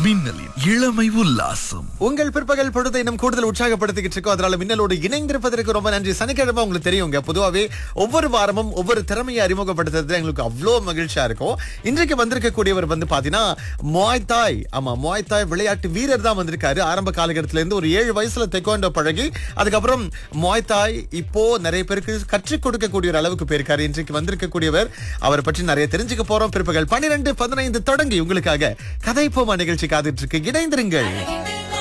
மின்னலின் இளமை உல்லாசம் உங்கள் பிற்பகல் பொழுதை இன்னும் கூடுதல் உற்சாகப்படுத்திக்கிட்டு இருக்கோம் அதனால மின்னலோடு இணைந்திருப்பதற்கு ரொம்ப நன்றி சனிக்கிழமை உங்களுக்கு தெரியுங்க பொதுவாகவே ஒவ்வொரு வாரமும் ஒவ்வொரு திறமையை அறிமுகப்படுத்துறது எங்களுக்கு அவ்வளோ மகிழ்ச்சியா இருக்கும் இன்றைக்கு வந்திருக்கக்கூடியவர் வந்து பாத்தீங்கன்னா மொய் தாய் ஆமா மொய் தாய் விளையாட்டு வீரர் தான் வந்திருக்காரு ஆரம்ப காலகட்டத்தில இருந்து ஒரு ஏழு வயசுல தெக்கோண்டோ பழகி அதுக்கப்புறம் மொய் தாய் இப்போ நிறைய பேருக்கு கற்றுக் கொடுக்கக்கூடிய ஒரு அளவுக்கு போயிருக்காரு இன்றைக்கு வந்திருக்கக்கூடியவர் அவரை பற்றி நிறைய தெரிஞ்சுக்க போறோம் பிற்பகல் பன்னிரெண்டு பதினைந்து தொடங்கி உங்களுக்காக கதைப்போமா நிகழ்ச்சி காத்துட்டு இருக்கு இணைந்திருங்கள்